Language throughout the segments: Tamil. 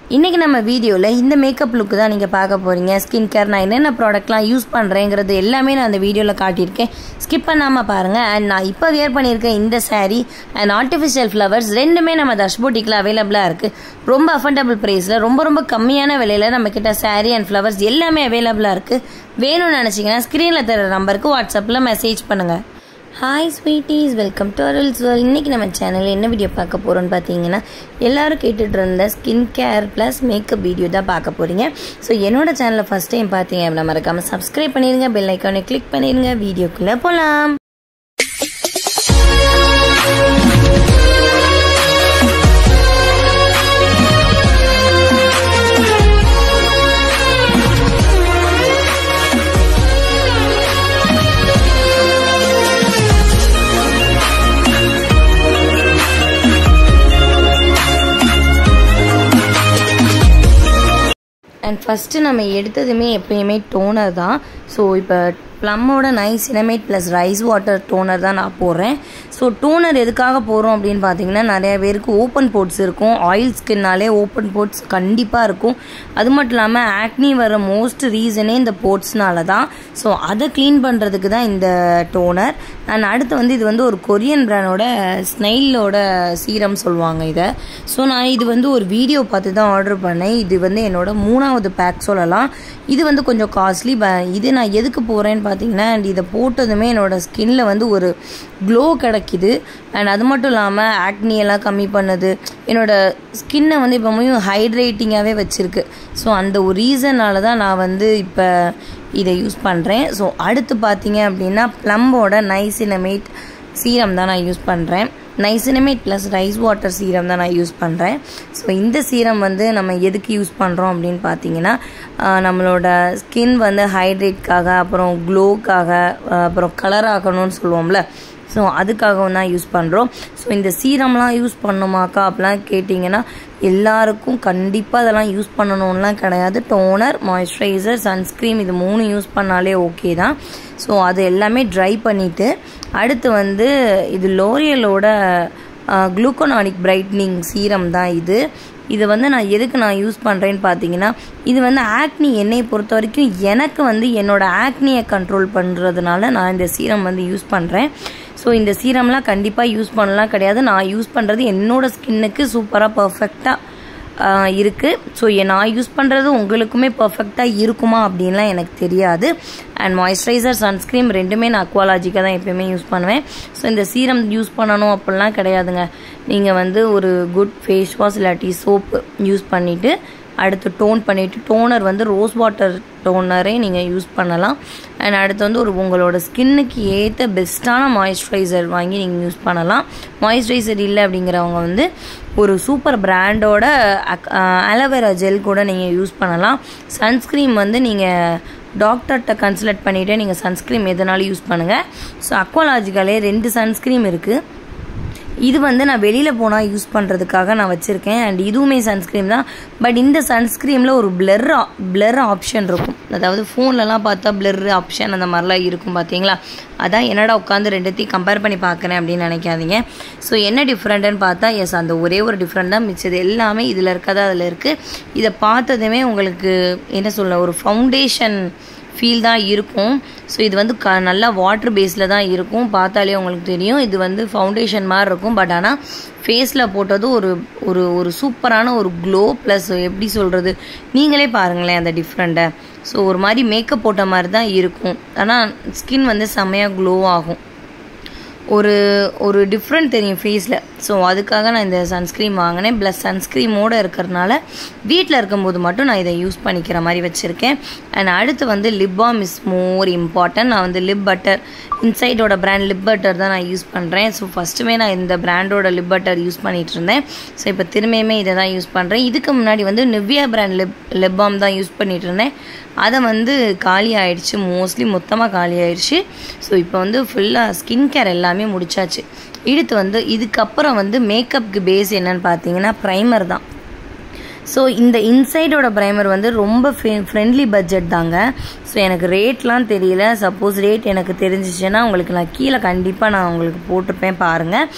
இன்றைக்கி நம்ம வீடியோவில் இந்த மேக்கப் லுக்கு தான் நீங்கள் பார்க்க போகிறீங்க ஸ்கின் கேர் நான் என்னென்ன ப்ராடக்ட்லாம் யூஸ் பண்ணுறேங்கிறது எல்லாமே நான் அந்த வீடியோவில் காட்டியிருக்கேன் ஸ்கிப் பண்ணாமல் பாருங்கள் அண்ட் நான் இப்போ வியர் பண்ணியிருக்கேன் இந்த saree அண்ட் ஆர்டிஃபிஷியல் ஃப்ளவர்ஸ் ரெண்டுமே நம்ம தஷ் பூட்டிக்கில் அவைலபிளாக இருக்குது ரொம்ப அஃபோர்டபுள் ப்ரைஸில் ரொம்ப ரொம்ப கம்மியான விலையில் நம்மக்கிட்ட saree அண்ட் ஃப்ளவர்ஸ் எல்லாமே அவைலபிளாக இருக்குது வேணும்னு நினச்சிங்கன்னா ஸ்க்ரீனில் தர நம்பருக்கு வாட்ஸ்அப்பில் மெசேஜ் பண்ணுங்கள் hi sweeties welcome to Arul's world இன்றைக்கி நம்ம சேனலில் என்ன வீடியோ பார்க்க போகிறோம்னு பார்த்தீங்கன்னா எல்லாரும் கேட்டுட்டு இருந்த skin care plus makeup video தான் பார்க்க போகிறீங்க ஸோ என்னோட சேனலில் ஃபஸ்ட் டைம் பார்த்தீங்க அப்படின்னா மறக்காமல் சப்ஸ்கிரைப் பண்ணிடுங்க பெல் ஐக்கானை கிளிக் பண்ணிடுங்க வீடியோக்குள்ளே போகலாம் அண்ட் ஃபஸ்ட்டு நம்ம எடுத்ததுமே எப்பயுமே டோனர் தான் ஸோ இப்போ ப்ளம்மோட niacinamide plus rice water toner தான் நான் போடுறேன் ஸோ டோனர் எதுக்காக போடுறோம் அப்படின்னு பார்த்தீங்கன்னா நிறைய பேருக்கு ஓப்பன் போட்ஸ் இருக்கும் ஆயில் ஸ்கின்னாலே ஓப்பன் போட்ஸ் கண்டிப்பாக இருக்கும் அது மட்டும் இல்லாமல் ஆக்னி வர மோஸ்ட் ரீசனே இந்த போட்ஸ்னால தான் ஸோ அதை க்ளீன் பண்ணுறதுக்கு தான் இந்த டோனர் அண்ட் அடுத்து வந்து இது வந்து ஒரு கொரியன் பிராண்டோட ஸ்னைலோட சீரம் சொல்லுவாங்க இதை ஸோ நான் இது வந்து ஒரு வீடியோ பார்த்து தான் ஆர்டர் பண்ணேன் இது வந்து என்னோட மூணாவது பேக் சொல்லலாம் இது வந்து கொஞ்சம் காஸ்ட்லி இது நான் எதுக்கு போகிறேன்னு பார்த்தீங்கன்னா அண்ட் இதை போட்டதுமே என்னோடய ஸ்கின்ல வந்து ஒரு க்ளோ கிடைக்கிது அண்ட் அது மட்டும் இல்லாமல் ஆக்னி எல்லாம் கம்மி பண்ணுது என்னோட ஸ்கின்னை வந்து இப்போ ஹைட்ரேட்டிங்காகவே வச்சுருக்கு ஸோ அந்த ஒரு ரீசனால தான் நான் வந்து இப்போ இதை யூஸ் பண்ணுறேன் ஸோ அடுத்து பார்த்தீங்க அப்படின்னா ப்ளம்போட நைசினமேட் சீரம் தான் நான் யூஸ் பண்ணுறேன் niacinamide plus rice water serum தான் நான் யூஸ் பண்ணுறேன் ஸோ இந்த சீரம் வந்து நம்ம எதுக்கு யூஸ் பண்ணுறோம் அப்படின்னு பார்த்தீங்கன்னா நம்மளோட ஸ்கின் வந்து ஹைட்ரேட்காக அப்புறம் க்ளோக்காக அப்புறம் கலர் ஆகணும்னு சொல்லுவோம்ல ஸோ அதுக்காகவும் தான் யூஸ் பண்ணுறோம் ஸோ இந்த சீரம்லாம் யூஸ் பண்ணுமாக்கா அப்படிலாம் கேட்டிங்கன்னா எல்லாருக்கும் கண்டிப்பாக அதெல்லாம் யூஸ் பண்ணணும்லாம் கிடையாது டோனர் மாய்ஸ்சரைசர் சன்ஸ்க்ரீம் இது மூணு யூஸ் பண்ணாலே ஓகே தான் ஸோ அது எல்லாமே ட்ரை பண்ணிவிட்டு அடுத்து வந்து இது லோரியலோட குளுக்கோனானிக் பிரைட்னிங் சீரம் தான் இது இது வந்து நான் எதுக்கு நான் யூஸ் பண்ணுறேன்னு பார்த்தீங்கன்னா இது வந்து ஆக்னி என்னை பொறுத்த வரைக்கும் எனக்கு வந்து என்னோடய ஆக்னியை கண்ட்ரோல் பண்ணுறதுனால நான் இந்த சீரம் வந்து யூஸ் பண்ணுறேன் ஸோ இந்த சீரம்லாம் கண்டிப்பாக யூஸ் பண்ணலாம் கிடையாது நான் யூஸ் பண்ணுறது என்னோடய ஸ்கின்னுக்கு சூப்பராக பர்ஃபெக்டாக இருக்குது ஸோ நான் யூஸ் பண்ணுறது உங்களுக்குமே பர்ஃபெக்டாக இருக்குமா அப்படின்லாம் எனக்கு தெரியாது அண்ட் மாய்ஸ்சரைசர் சன்ஸ்க்ரீம் ரெண்டுமே நான் அக்வாலாஜிக்காக தான் எப்பயுமே யூஸ் பண்ணுவேன் ஸோ இந்த சீரம் யூஸ் பண்ணணும் அப்படிலாம் கிடையாதுங்க நீங்கள் வந்து ஒரு குட் ஃபேஸ் வாஷ் இல்லாட்டி சோப்பு யூஸ் பண்ணிவிட்டு அடுத்து டோன் பண்ணிவிட்டு டோனர் வந்து ரோஸ் வாட்டர் டோனரே நீங்கள் யூஸ் பண்ணலாம் அண்ட் அடுத்து வந்து ஒரு உங்களோட ஸ்கின்னுக்கு ஏற்ற பெஸ்ட்டான மாய்ஸ்சரைசர் வாங்கி நீங்கள் யூஸ் பண்ணலாம் மாய்ஸ்சரைசர் இல்லை அப்படிங்கிறவங்க வந்து ஒரு சூப்பர் பிராண்டோட அலோவேரா ஜெல் கூட நீங்கள் யூஸ் பண்ணலாம் சன்ஸ்க்ரீம் வந்து நீங்கள் டாக்டர்கிட்ட கன்சல்ட் பண்ணிவிட்டு நீங்கள் சன்ஸ்க்ரீம் எதனாலும் யூஸ் பண்ணுங்கள் ஸோ அக்வாலாஜிக்கலே ரெண்டு சன்ஸ்க்ரீம் இருக்குது இது வந்து நான் வெளியில் போனால் யூஸ் பண்ணுறதுக்காக நான் வச்சுருக்கேன் அண்ட் இதுவுமே சன்ஸ்க்ரீம் தான் பட் இந்த சன்ஸ்க்ரீமில் ஒரு பிளர் பிளர் ஆப்ஷன் இருக்கும் அதாவது ஃபோன்லலாம் பார்த்தா பிளர் ஆப்ஷன் அந்த மாதிரிலாம் இருக்கும் பார்த்தீங்களா அதான் என்னடா உட்காந்து ரெண்டுத்தையும் கம்பேர் பண்ணி பார்க்குறேன் அப்படின்னு நினைக்காதீங்க ஸோ என்ன டிஃப்ரெண்ட்டுன்னு பார்த்தா எஸ் அந்த ஒரே ஒரு டிஃப்ரெண்ட் தான் மிச்சது எல்லாமே இதில் இருக்கதா அதில் இருக்குது இதை பார்த்ததுமே உங்களுக்கு என்ன சொல்ல ஒரு ஃபவுண்டேஷன் ஃபீல் தான் இருக்கும் ஸோ இது வந்து க நல்லா வாட்டர் பேஸில் தான் இருக்கும் பார்த்தாலே உங்களுக்கு தெரியும் இது வந்து ஃபவுண்டேஷன் மாதிரி இருக்கும் பட் ஆனால் ஃபேஸில் போட்டது ஒரு ஒரு ஒரு சூப்பரான ஒரு க்ளோ ப்ளஸ் எப்படி சொல்கிறது நீங்களே பாருங்களேன் அந்த டிஃப்ரெண்ட்டை ஸோ ஒரு மாதிரி மேக்கப் போட்ட மாதிரி தான் இருக்கும் ஆனால் ஸ்கின் வந்து செம்மையாக க்ளோ ஆகும் ஒரு ஒரு டிஃப்ரெண்ட் தெரியும் ஃபேஸில் ஸோ அதுக்காக நான் இந்த சன்ஸ்க்ரீம் வாங்கினேன் ப்ளஸ் சன்ஸ்க்ரீமோடு இருக்கிறனால வீட்டில் இருக்கும்போது மட்டும் நான் இதை யூஸ் பண்ணிக்கிற மாதிரி வச்சுருக்கேன் அண்ட் அடுத்து வந்து lip balm is more important நான் வந்து லிப் பட்டர் இன்சைடோட பிராண்ட் லிப் பட்டர் தான் நான் யூஸ் பண்ணுறேன் ஸோ ஃபஸ்ட்டுமே நான் இந்த பிராண்டோட லிப் பட்டர் யூஸ் பண்ணிகிட்டு இருந்தேன் ஸோ இப்போ திரும்பியுமே இதை தான் யூஸ் பண்ணுறேன் இதுக்கு முன்னாடி வந்து Nivea brand lip lip balm தான் யூஸ் பண்ணிகிட்டு இருந்தேன் அதை வந்து காலி ஆயிடுச்சு மோஸ்ட்லி மொத்தமாக காலி ஆயிடுச்சு ஸோ இப்போ வந்து ஃபுல்லாக ஸ்கின் கேர் எல்லாமே முடிச்சாச்சு அடுத்து வந்து இதுக்கப்புறம் வந்து மேக்கப்புக்கு பேஸ் என்னன்னு பார்த்தீங்கன்னா ப்ரைமர் தான் ஸோ இந்த இன்சைடோட ப்ரைமர் வந்து ரொம்ப ஃப்ரெண்ட்லி பட்ஜெட் தாங்க ஸோ எனக்கு ரேட்லாம் தெரியல சப்போஸ் ரேட் எனக்கு தெரிஞ்சிச்சுன்னா உங்களுக்கு நான் கீழே கண்டிப்பாக நான் உங்களுக்கு போட்டிருப்பேன் பாருங்கள்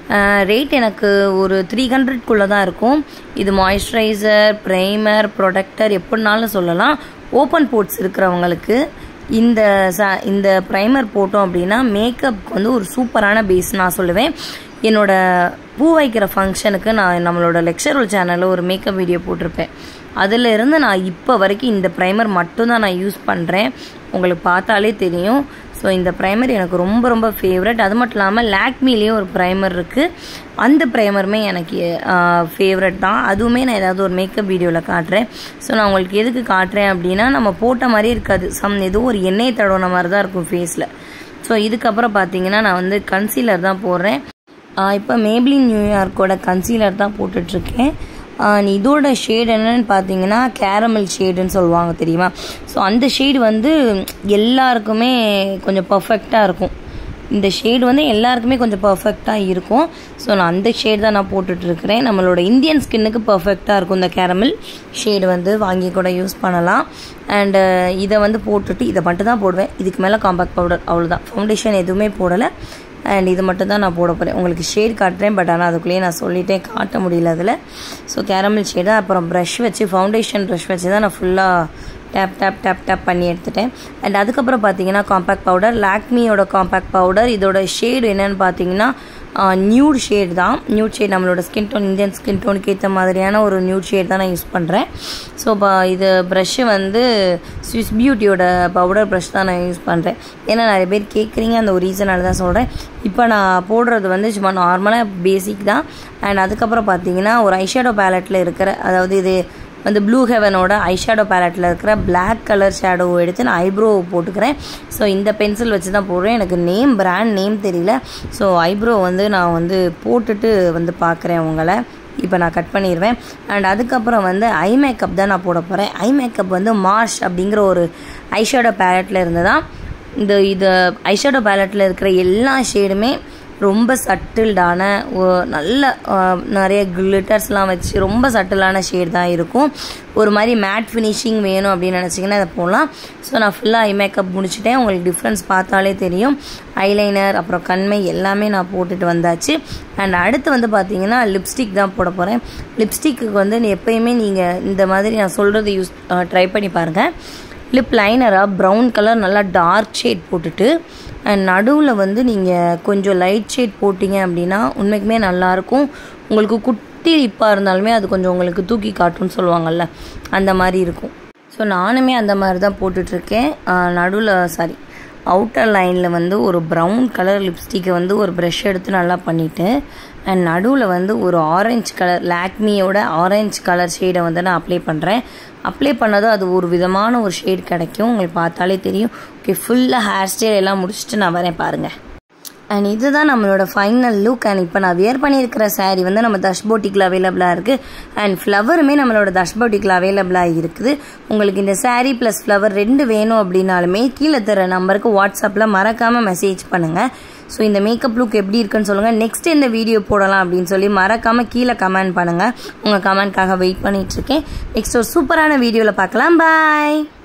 ரேட் எனக்கு ஒரு த்ரீ ஹண்ட்ரட்குள்ளே தான் இருக்கும் இது மாய்ஸ்சரைசர் ப்ரைமர் ப்ரொடக்டர் எப்படினாலும் சொல்லலாம் ஓப்பன் போர்ட்ஸ் இருக்கிறவங்களுக்கு இந்த ச இந்த ப்ரைமர் போட்டோம் அப்படின்னா மேக்கப்புக்கு வந்து ஒரு சூப்பரான பேஸ் நான் சொல்லுவேன் என்னோட பூ வைக்கிற ஃபங்க்ஷனுக்கு நான் நம்மளோட லெக்சரல் சேனலில் ஒரு மேக்கப் வீடியோ போட்டிருப்பேன் அதில் இருந்து நான் இப்போ வரைக்கும் இந்த ப்ரைமர் மட்டும்தான் நான் யூஸ் பண்ணுறேன் உங்களுக்கு பார்த்தாலே தெரியும் ஸோ இந்த ப்ரைமர் எனக்கு ரொம்ப ரொம்ப ஃபேவரட் அது மட்டும் இல்லாமல் லாக்மிலேயும் ஒரு ப்ரைமர் இருக்குது அந்த ப்ரைமருமே எனக்கு ஃபேவரட் தான் அதுவுமே நான் ஏதாவது ஒரு மேக்கப் வீடியோவில் காட்டுறேன் ஸோ நான் உங்களுக்கு எதுக்கு காட்டுறேன் அப்படின்னா நம்ம போட்ட மாதிரி இருக்காது சம் ஏதோ ஒரு எண்ணெய் தடவின மாதிரி தான் இருக்கும் ஃபேஸில் ஸோ இதுக்கப்புறம் பார்த்தீங்கன்னா நான் வந்து கன்சீலர் தான் போடுறேன் இப்போ மேப்ளின் நியூயார்க்கோட கன்சீலர் தான் போட்டுட்ருக்கேன் இதோட ஷேட் என்னன்னு பார்த்தீங்கன்னா கேரமல் ஷேடுன்னு சொல்லுவாங்க தெரியுமா ஸோ அந்த ஷேடு வந்து எல்லாருக்குமே கொஞ்சம் பர்ஃபெக்டாக இருக்கும் இந்த ஷேடு வந்து எல்லாருக்குமே கொஞ்சம் பர்ஃபெக்டாக இருக்கும் ஸோ நான் அந்த ஷேட் தான் நான் போட்டுட்ருக்கிறேன் நம்மளோட இந்தியன் ஸ்கின்னுக்கு பர்ஃபெக்டாக இருக்கும் இந்த கேரமல் ஷேடு வந்து வாங்கி கூட யூஸ் பண்ணலாம் அண்டு இதை வந்து போட்டுட்டு இதை மட்டும் தான் போடுவேன் இதுக்கு மேலே காம்பேக்ட் பவுடர் அவ்வளோதான் ஃபவுண்டேஷன் எதுவுமே போடலை அண்ட் இது மட்டும் தான் நான் போட போகிறேன் உங்களுக்கு ஷேட் காட்டுறேன் பட் ஆனால் அதுக்குள்ளேயே நான் சொல்லிட்டேன் காட்ட முடியல அதில் ஸோ கேரமல் ஷேடு அப்புறம் ப்ரஷ் வச்சு ஃபவுண்டேஷன் ப்ரஷ் வச்சு தான் நான் ஃபுல்லாக டேப் டேப் டேப் டேப் பண்ணி எடுத்துட்டேன் அண்ட் அதுக்கப்புறம் பார்த்தீங்கன்னா காம்பேக்ட் பவுடர் லாக்மியோட காம்பேக்ட் பவுடர் இதோட ஷேடு என்னென்னு பார்த்தீங்கன்னா நியூட் ஷேட் தான் நியூட் ஷேட் நம்மளோட ஸ்கின் டோன் இந்தியன் ஸ்கின் டோனுக்கு ஏற்ற மாதிரியான ஒரு நியூட் ஷேட் தான் நான் யூஸ் பண்ணுறேன் ஸோ இப்போ இது ப்ரஷ்ஷு வந்து ஸ்விஸ் பியூட்டியோட பவுடர் ப்ரஷ் தான் நான் யூஸ் பண்ணுறேன் ஏன்னா நிறைய பேர் கேட்குறீங்க அந்த ஒரு ரீசனால தான் சொல்கிறேன் இப்போ நான் போடுறது வந்து சும்மா நார்மலாக பேசிக் தான் அண்ட் அதுக்கப்புறம் பார்த்தீங்கன்னா ஒரு ஐஷேடோ பேலட்டில் இருக்கிற அதாவது இது வந்து ப்ளூ ஹெவனோட ஐஷேடோ பேலட்டில் இருக்கிற பிளாக் கலர் ஷேடோ எடுத்து நான் ஐப்ரோ போட்டுக்கிறேன் ஸோ இந்த பென்சில் வச்சு தான் போடுறேன் எனக்கு நேம் பிராண்ட் நேம் தெரியல ஸோ ஐப்ரோ வந்து நான் வந்து போட்டுட்டு வந்து பார்க்குறேன் உங்களை இப்போ நான் கட் பண்ணிடுவேன் அண்ட் அதுக்கப்புறம் வந்து ஐ மேக்கப் தான் நான் போட போகிறேன் ஐ மேக்கப் வந்து மார்ஷ் அப்படிங்கிற ஒரு ஐஷேடோ பேலட்டில் இருந்து தான் இந்த இது ஐஷேடோ பேலட்டில் இருக்கிற எல்லா ஷேடுமே ரொம்ப சட்டில்டான நல்ல நிறைய கிளிட்டர்ஸ்லாம் வச்சு ரொம்ப சட்டிலான ஷேட் தான் இருக்கும் ஒரு மாதிரி மேட் ஃபினிஷிங் வேணும் அப்படின்னு நினச்சிங்கன்னா அதை போடலாம் ஸோ நான் ஃபுல்லாக ஐ மேக்கப் முடிச்சுட்டேன் உங்களுக்கு டிஃப்ரென்ஸ் பார்த்தாலே தெரியும் ஐலைனர் அப்புறம் கண்மை எல்லாமே நான் போட்டுட்டு வந்தாச்சு அண்ட் அடுத்து வந்து பார்த்தீங்கன்னா லிப்ஸ்டிக் தான் போட போகிறேன் லிப்ஸ்டிக்கு வந்து எப்பயுமே நீங்கள் இந்த மாதிரி நான் சொல்கிறது யூஸ் ட்ரை பண்ணி பாருங்கள் லிப் லைனராக ப்ரௌன் கலர் நல்லா டார்க் ஷேட் போட்டுட்டு அண்ட் நடுவில் வந்து நீங்கள் கொஞ்சம் லைட் ஷேட் போட்டிங்க அப்படின்னா உண்மைக்குமே நல்லாயிருக்கும் உங்களுக்கு குட்டி லிப்பாக இருந்தாலுமே அது கொஞ்சம் உங்களுக்கு தூக்கி காட்டும்னு சொல்லுவாங்கள்ல அந்த மாதிரி இருக்கும் ஸோ நானுமே அந்த மாதிரி தான் போட்டுட்ருக்கேன் நடுவில் சாரி அவுட்டர் லைனில் வந்து ஒரு ப்ரௌன் கலர் லிப்ஸ்டிக்கை வந்து ஒரு ப்ரெஷ் எடுத்து நல்லா பண்ணிவிட்டு அண்ட் நடுவில் வந்து ஒரு ஆரஞ்சு கலர் லாக்மியோட ஆரஞ்சு கலர் ஷேடை வந்து நான் அப்ளை பண்ணுறேன் அப்ளை பண்ணதும் அது ஒரு விதமான ஒரு ஷேட் கிடைக்கும் உங்களுக்கு பார்த்தாலே தெரியும் ஓகே ஃபுல்லாக ஹேர் ஸ்டைல் எல்லாம் முடிச்சுட்டு நான் வரேன் பாருங்கள் அண்ட் இதுதான் நம்மளோட ஃபைனல் லுக் அண்ட் இப்போ நான் வியர் பண்ணியிருக்கிற சாரீ வந்து நம்ம தஷ்போட்டிக்கில் அவைலபிளாக இருக்குது அண்ட் ஃப்ளவருமே நம்மளோட தஷ்போட்டிக்கில் அவைலபிளாக இருக்குது உங்களுக்கு இந்த சாரீ ப்ளஸ் ஃப்ளவர் ரெண்டு வேணும் அப்படின்னாலுமே கீழே தர நம்பருக்கு வாட்ஸ்அப்பில் மறக்காமல் மெசேஜ் பண்ணுங்கள் ஸோ இந்த மேக்கப் லுக் எப்படி இருக்குன்னு சொல்லுங்கள் நெக்ஸ்ட் இந்த வீடியோ போடலாம் அப்படின்னு சொல்லி மறக்காமல் கீழே கமெண்ட் பண்ணுங்கள் உங்கள் கமெண்ட்காக வெயிட் பண்ணிகிட்ருக்கேன் நெக்ஸ்ட் ஒரு சூப்பரான வீடியோவில் பார்க்கலாம் பாய்